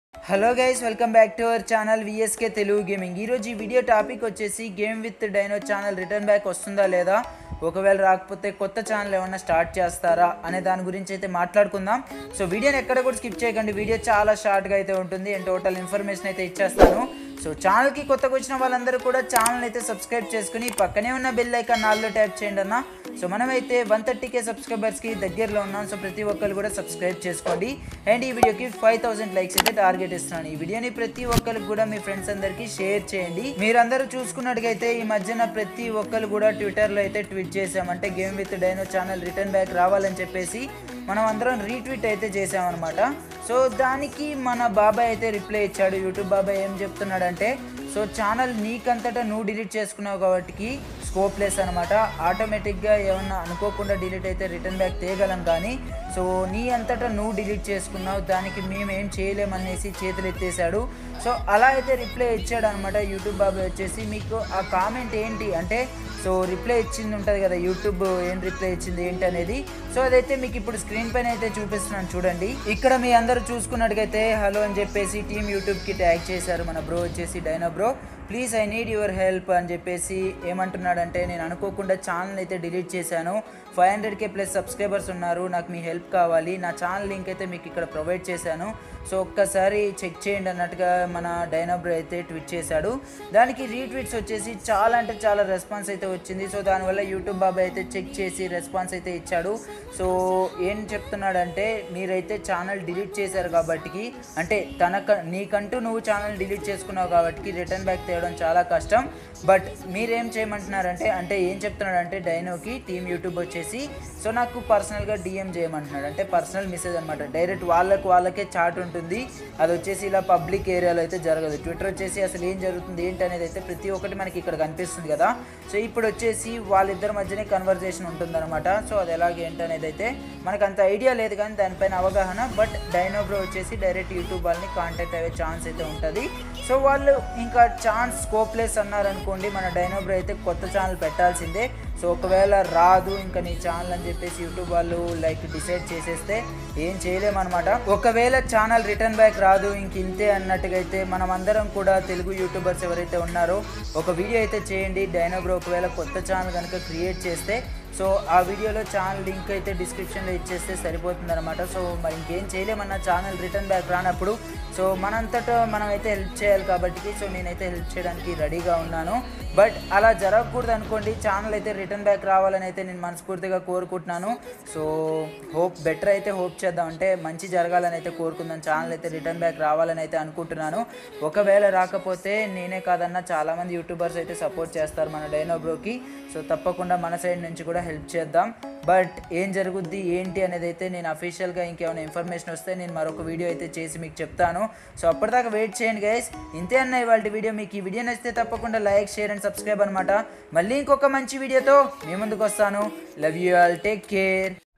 hello guys welcome back to our channel VSK Telugu gaming ఈరోజు ఈ video topic వచ్చేసి game with Dino channel return back వస్తుందా లేదా ఒకవేళ రాకపోతే కొత్త ఛానల్ ఏమన్నా స్టార్ట్ చేస్తారా అనే దాని గురించి అయితే మాట్లాడుకుందాం సో వీడియోని ఎక్కడ కూడా స్కిప్ చేయకండి వీడియో చాలా షార్ట్గా అయితే ఉంటుంది అండ్ టోటల్ ఇన్ఫర్మేషన్ అయితే ఇచ్చేస్తాను సో ఛానల్కి కొత్తగా వచ్చిన వాళ్ళందరూ కూడా ఛానల్ అయితే సబ్స్క్రైబ్ చేసుకుని పక్కనే ఉన్న బెల్ ఐకాన్ నాలుగులో ట్యాప్ చేయండి అన్న సో మనమైతే వన్ థర్టీకే సబ్స్క్రైబర్స్కి దగ్గరలో ఉన్నాం సో ప్రతి ఒక్కరు కూడా సబ్స్క్రైబ్ చేసుకోండి అండ్ ఈ వీడియోకి ఫైవ్ థౌసండ్ లైక్స్ అయితే టార్గెట్ ఇస్తున్నాను ఈ వీడియోని ప్రతి ఒక్కరికి కూడా మీ ఫ్రెండ్స్ అందరికీ షేర్ చేయండి మీరందరూ చూసుకున్నట్టుగైతే ఈ మధ్యన ప్రతి ఒక్కరు కూడా ట్విట్టర్లో అయితే ట్వీట్ చేసామంటే game with Dino channel return back రావాలని చెప్పేసి మనం అందరం రీట్వీట్ అయితే చేసామన్నమాట సో దానికి మన బాబాయ్ అయితే రిప్లై ఇచ్చాడు యూట్యూబ్ బాబాయ్ ఏం చెప్తున్నాడంటే సో ఛానల్ నీకంతటా నువ్వు డిలీట్ చేసుకున్నావు కాబట్టి స్కోప్ లెస్ అనమాట ఆటోమేటిక్గా ఏమన్నా అనుకోకుండా డిలీట్ అయితే రిటర్న్ బ్యాక్ తేయగలం కానీ సో నీ అంతటా నువ్వు డిలీట్ చేసుకున్నావు దానికి మేము ఏం చేయలేమనేసి చేతులు ఎత్తేసాడు సో అలా అయితే రిప్లై ఇచ్చాడు అనమాట యూట్యూబ్ బాబాయ్ వచ్చేసి మీకు ఆ కామెంట్ ఏంటి అంటే సో రిప్లై ఇచ్చింది ఉంటుంది కదా యూట్యూబ్ ఏం రిప్లై ఇచ్చింది ఏంటి అనేది సో అదైతే మీకు ఇప్పుడు స్క్రీన్ పైన అయితే చూపిస్తున్నాను చూడండి ఇక్కడ మీ అందరూ చూసుకున్నట్టుగైతే హలో అని చెప్పేసి టీమ్ యూట్యూబ్కి ట్యాగ్ చేశారు మన బ్రో వచ్చేసి Dino bro please I need your help అని చెప్పేసి ఏమంటున్నాడంటే నేను అనుకోకుండా ఛానల్ అయితే డిలీట్ చేశాను ఫైవ్ హండ్రెడ్కే ప్లస్ సబ్స్క్రైబర్స్ ఉన్నారు నాకు మీ హెల్ప్ కావాలి నా ఛానల్ లింక్ అయితే మీకు ఇక్కడ ప్రొవైడ్ చేశాను సో ఒక్కసారి చెక్ చేయండి అన్నట్టుగా మన డైనాబ్రో అయితే ట్వీట్ చేశాడు దానికి రీట్వీట్స్ వచ్చేసి చాలా అంటే చాలా రెస్పాన్స్ అయితే వచ్చింది సో దానివల్ల యూట్యూబ్ బాబాయ్ అయితే చెక్ చేసి రెస్పాన్స్ అయితే ఇచ్చాడు సో ఏం చెప్తున్నాడంటే మీరైతే ఛానల్ డిలీట్ చేశారు కాబట్టి అంటే తనక నీకంటూ నువ్వు ఛానల్ డిలీట్ చేసుకున్నావు కాబట్టి రిటర్న్ బ్యాక్ తేయడం చాలా కష్టం బట్ మీరేం చేయమంటున్నారంటే అంటే ఏం చెప్తున్నాడంటే డైనోకి టీమ్ యూట్యూబ్ వచ్చేసి సో నాకు పర్సనల్గా డిఎం చేయమంటున్నాడు అంటే పర్సనల్ మెసేజ్ అనమాట డైరెక్ట్ వాళ్ళకు వాళ్ళకే చాట్ ఉంటుంది అది వచ్చేసి ఇలా పబ్లిక్ ఏరియాలో అయితే జరగదు ట్విట్టర్ వచ్చేసి అసలు ఏం జరుగుతుంది ఏంటి అనేది అయితే ప్రతి ఒక్కటి మనకి ఇక్కడ కనిపిస్తుంది కదా సో ఇప్పుడు వచ్చేసి వాళ్ళిద్దరి మధ్యనే కన్వర్జేషన్ ఉంటుందన్నమాట సో అది ఎలాగ ఏంటి అనేది అయితే మనకు అంత ఐడియా లేదు కానీ దానిపైన అవగాహన బట్ డైనోబ్రో వచ్చేసి డైరెక్ట్ యూట్యూబ్ వాళ్ళని కాంటాక్ట్ అయ్యే ఛాన్స్ అయితే ఉంటుంది సో వాళ్ళు ఇంకా ఛాన్స్ స్కోప్లెస్ అన్నారనుకోండి మన డైనోబ్రో అయితే కొత్త ఛానల్ పెట్టాల్సిందే సో ఒకవేళ రాదు ఇంకా నీ ఛానల్ అని చెప్పేసి యూట్యూబ్ వాళ్ళు లైక్ డిసైడ్ చేసేస్తే ఏం చేయలేమన్నమాట ఒకవేళ ఛానల్ రిటర్న్ బ్యాక్ రాదు ఇంక ఇంతే అన్నట్టుగా అయితే మనం అందరం కూడా తెలుగు యూట్యూబర్స్ ఎవరైతే ఉన్నారో ఒక వీడియో అయితే చేయండి డైనోబ్రో ఒకవేళ కొత్త ఛానల్ కనుక క్రియేట్ చేస్తే సో ఆ వీడియోలో ఛానల్ లింక్ అయితే డిస్క్రిప్షన్లో ఇచ్చేస్తే సరిపోతుంది అనమాట సో మరి ఇంకేం చేయలేమన్నా ఛానల్ రిటర్న్ బ్యాక్ రానప్పుడు సో మనంతటా మనం అయితే హెల్ప్ చేయాలి కాబట్టి సో నేనైతే హెల్ప్ చేయడానికి రెడీగా ఉన్నాను బట్ అలా జరగకూడదు అనుకోండి ఛానల్ అయితే రిటర్న్ బ్యాక్ రావాలని అయితే నేను మనస్ఫూర్తిగా కోరుకుంటున్నాను సో హోప్ బెటర్ అయితే హోప్ చేద్దాం అంటే మంచి జరగాలని అయితే కోరుకుందాం ఛానల్ అయితే రిటర్న్ బ్యాక్ రావాలని అయితే అనుకుంటున్నాను ఒకవేళ రాకపోతే నేనే కాదన్నా చాలామంది యూట్యూబర్స్ అయితే సపోర్ట్ చేస్తారు మన డైనోబ్రోకి సో తప్పకుండా మన సైడ్ నుంచి కూడా హెల్ప్ చేద్దాం బట్ ఏం జరుగుద్ది ఏంటి అనేది అయితే నేను అఫీషియల్గా ఇంకేమైనా ఇన్ఫర్మేషన్ వస్తే నేను మరొక వీడియో అయితే చేసి మీకు చెప్తాను సో అప్పటిదాకా వెయిట్ చేయండి గైస్ ఇంతే అన్న ఇవాళ వీడియో మీకు ఈ వీడియో నచ్చితే తప్పకుండా లైక్ షేర్ అండ్ సబ్స్క్రైబ్ అనమాట మళ్ళీ ఇంకొక మంచి వీడియోతో మీ ముందుకు వస్తాను love you all take care